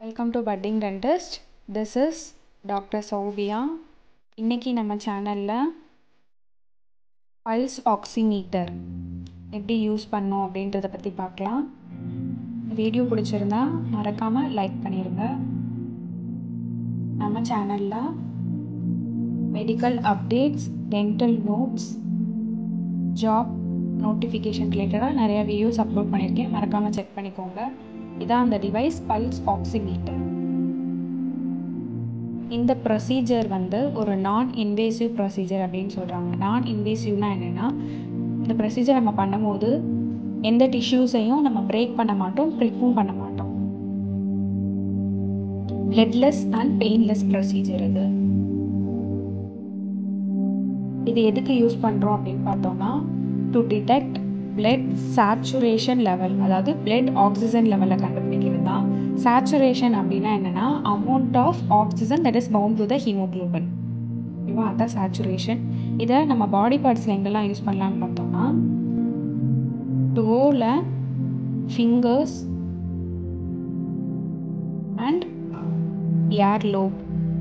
welcome to budding dentist this is doctor Sowbiya இன்றைக்கி நம்ம சேனலில் பல்ஸ் ஆக்சிமீட்டர் எப்படி யூஸ் பண்ணோம் அப்படின்றத பற்றி பார்க்கலாம் வீடியோ பிடிச்சிருந்தா மறக்காமல் லைக் பண்ணிடுங்க நம்ம சேனலில் medical updates dental notes job notification ரிலேட்டடாக நிறைய வீடியோஸ் அப்லோட் பண்ணியிருக்கேன் மறக்காமல் செக் பண்ணிக்கோங்க இதான் அந்த டிவைஸ் பல்ஸ் ஆக்சிமீட்டர் இந்த ப்ரொசீஜர் வந்து ஒரு நான் இன்வேசிவ் ப்ரொசீஜர் அப்படின்னு சொல்கிறாங்க நான் இன்வேசிவ்னா என்னென்னா இந்த ப்ரொசீஜர் நம்ம பண்ணும்போது எந்த டிஷ்யூஸையும் நம்ம பிரேக் பண்ண மாட்டோம் ப்ரிக்கும் பண்ண மாட்டோம் பிளட்லெஸ் அண்ட் பெயின்லெஸ் ப்ரொசீஜர் இது இது எதுக்கு யூஸ் பண்ணுறோம் அப்படின்னு பார்த்தோம்னா to detect blood saturation level அதாவது பிளட் ஆக்சிஜன் லெவலை கண்டுபிடிக்கிறது தான் சேச்சுரேஷன் அப்படின்னா என்னென்னா amount of oxygen that is bound to the haemoglobin ஓகேவா அதான் சேச்சுரேஷன் இதை நம்ம பாடி பார்ட்ஸில் எங்கெல்லாம் யூஸ் பண்ணலான்னு பார்த்தோம்னா டோவில் fingers and earlobe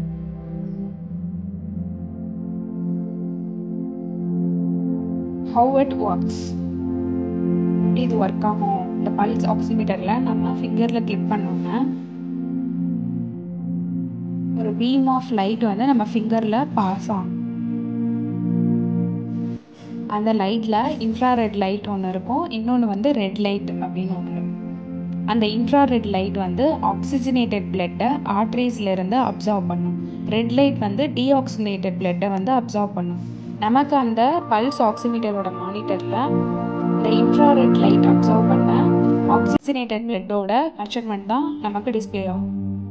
how it works இது ஒர்க் ஆகும் இந்த பல்ஸ் ஆக்சிமீட்டரில் நம்ம ஃபிங்கரில் கிளிக் பண்ணோம்னா ஒரு பீம் ஆஃப் லைட் வந்து நம்ம ஃபிங்கரில் பாஸ் ஆகும் அந்த லைட்டில் இன்ஃப்ராரெட் லைட் ஒன்று இருக்கும் இன்னொன்று வந்து ரெட் லைட் அப்படின்னு ஒன்று இருக்கும் அந்த இன்ஃப்ராரெட் லைட் வந்து ஆக்சிஜனேட்டட் பிளட்டை ஆர்ட்ரீஸ்லேருந்து அப்சர்வ் பண்ணும் ரெட் லைட் வந்து டீஆக்சிஜனேட்டட் பிளட்டை வந்து அப்சர்வ் பண்ணும் நமக்கு அந்த பல்ஸ் ஆக்சிமீட்டரோட மானிட்டரில் இந்த இன்ஃப்ராரெட் லைட் அப்சர்வ் பண்ண ஆக்சிஜனேட்டட் பிளட்டோட மெஷர்மெண்ட் தான் நமக்கு டிஸ்பிளே ஆகும்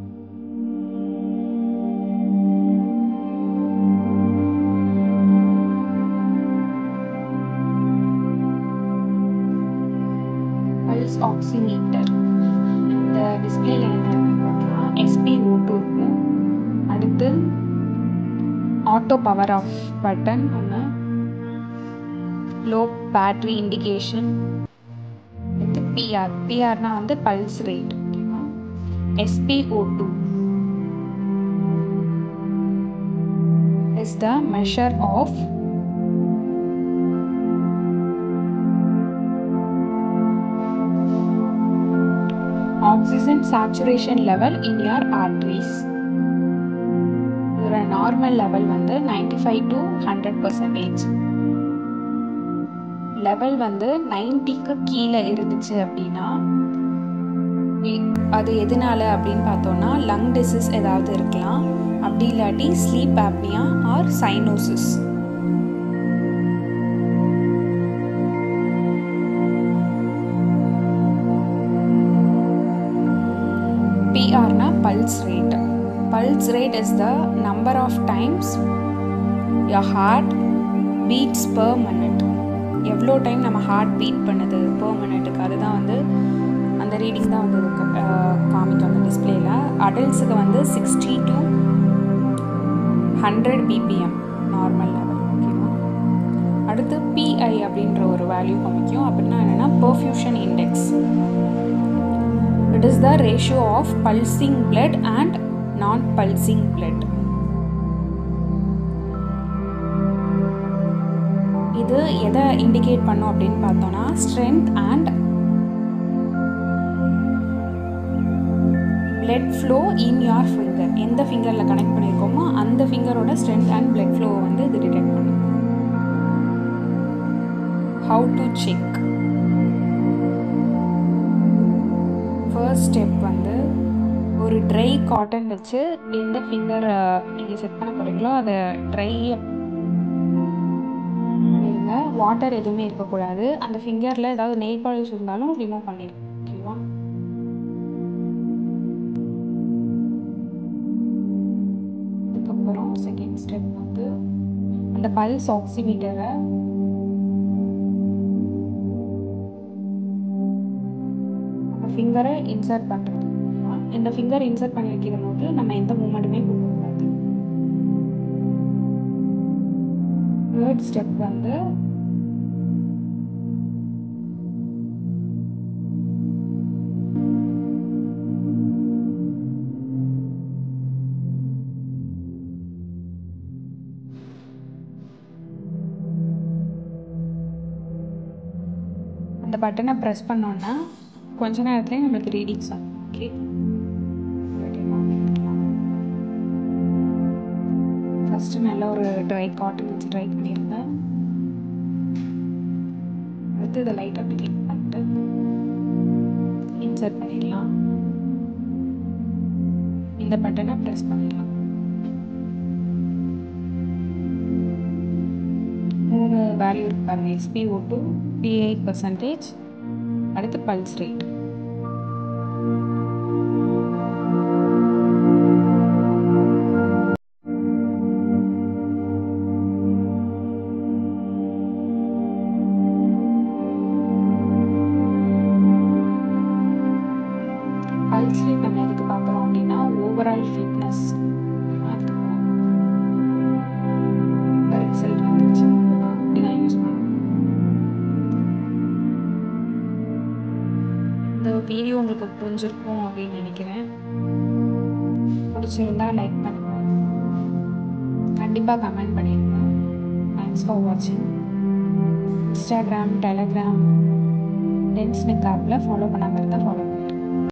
பல்ஸ் ஆக்சிமீட்டர் இந்த டிஸ்பிளேல என்ன இருக்குன்னு பார்க்கலாம் எஸ்பி ஓட்டு இருக்கு அடுத்து ஆட்டோ பவர் ஆஃப் பட்டன் ஒன்று லோ பேட்ரி இண்டிகேஷன் அடுத்து பிஆர் பிஆர்னா வந்து pulse rate SPO two is the measure of oxygen saturation level in your arteries ஒரு நார்மல் லெவல் வந்து ninety five to hundred percentage level வந்து நைன்டிக்கு கீழே இருந்துச்சு அப்படின்னா அது எதனால அப்படின்னு பார்த்தோம்னா லங் டிசீஸ் ஏதாவது இருக்கலாம் அப்படி இல்லாட்டி ஸ்லீப் ஆப்னியா ஆர் சைனோசிஸ் பிஆர்னா pulse rate pulse rate is the number of times your heart beats per minute எவ்வளோ டைம் நம்ம ஹார்ட் பீட் பண்ணுது பர் மினிட்டுக்கு அதுதான் வந்து அந்த ரீடிங் தான் வந்து இருக்கு காமிக்கும் அந்த டிஸ்பிளேல அடல்ட்ஸுக்கு வந்து sixty to hundred BPM normal level ஓகேவா அடுத்து பிஐ அப்படின்ற ஒரு வேல்யூ காமிக்கும் அப்படின்னா என்னென்னா perfusion index it is the ratio of pulsing blood and non pulsing blood இது எதை இண்டிகேட் பண்ணும் அப்படின்னு பார்த்தோம்னா strength and blood flow in your finger எந்த ஃபிங்கரில் கனெக்ட் பண்ணியிருக்கோமோ அந்த ஃபிங்கரோட ஸ்ட்ரென்த் அண்ட் பிளட் ஃப்ளோவை வந்து இது டிடெக்ட் பண்ணும் how to check first step வந்து ஒரு ட்ரை காட்டன் வச்சு எந்த ஃபிங்கர் நீங்கள் செட் பண்ண போகிறீங்களோ அதை ட்ரை வாட்டர் எதுவுமே இருக்கக்கூடாது அந்த ஃபிங்கரில் ஏதாவது நெயில் பாலிஷ் இருந்தாலும் ரிமூவ் பண்ணிடுங்க ஓகேவா அதுக்கப்புறம் செகண்ட் ஸ்டெப் வந்து அந்த பல்ஸ் ஆக்சிமீட்டரை ஃபிங்கரை இன்சர்ட் பண்ணுறது இந்த ஃபிங்கர் இன்சர்ட் பண்ணி வைக்கிற போது நம்ம எந்த மூமெண்ட்டுமே கொடுக்கக்கூடாது தேர்ட் ஸ்டெப் வந்து பட்டனை ப்ரெஸ் பண்ணோன்னா கொஞ்ச நேரத்துலேயே நம்மளுக்கு ரீடிங்ஸ் ஆகும் ஓகே ஃபஸ்ட்டு நல்ல ஒரு ட்ரை காட்டன் வச்சு ட்ரை பண்ணியிருந்தேன் அடுத்து இதை லைட்டாக அப்படி கிளிக் பண்ணிட்டு இன்சர்ட் பண்ணிடலாம் இந்த பட்டனை ப்ரெஸ் பண்ணிடலாம் மூணு வேல்யூ இருக்கு பாருங்க எஸ்பிஓ டூ பி எயிட் பர்சன்டேஜ் அடுத்து பல்ஸ் ரேட் பல்ஸ் ரேட் நம்ம எதுக்கு பார்க்குறோம் அப்படின்னா ஓவரால் ஃபிட்னஸ் ரிசல்ட் வந்துச்சு அப்படிதான் யூஸ் பண்ணுவோம் இந்த வீடியோ உங்களுக்கு புரிஞ்சிருக்கும் அப்படின்னு நினைக்கிறேன் பிடிச்சிருந்தா லைக் பண்ணுங்க கண்டிப்பாக கமெண்ட் பண்ணிடுங்க தேங்க்ஸ் ஃபார் வாட்சிங் இன்ஸ்டாகிராம் டெலகிராம் டென்ஸ் நிக் ஆப்பில் ஃபாலோ பண்ணாமல் இருந்தால் ஃபாலோ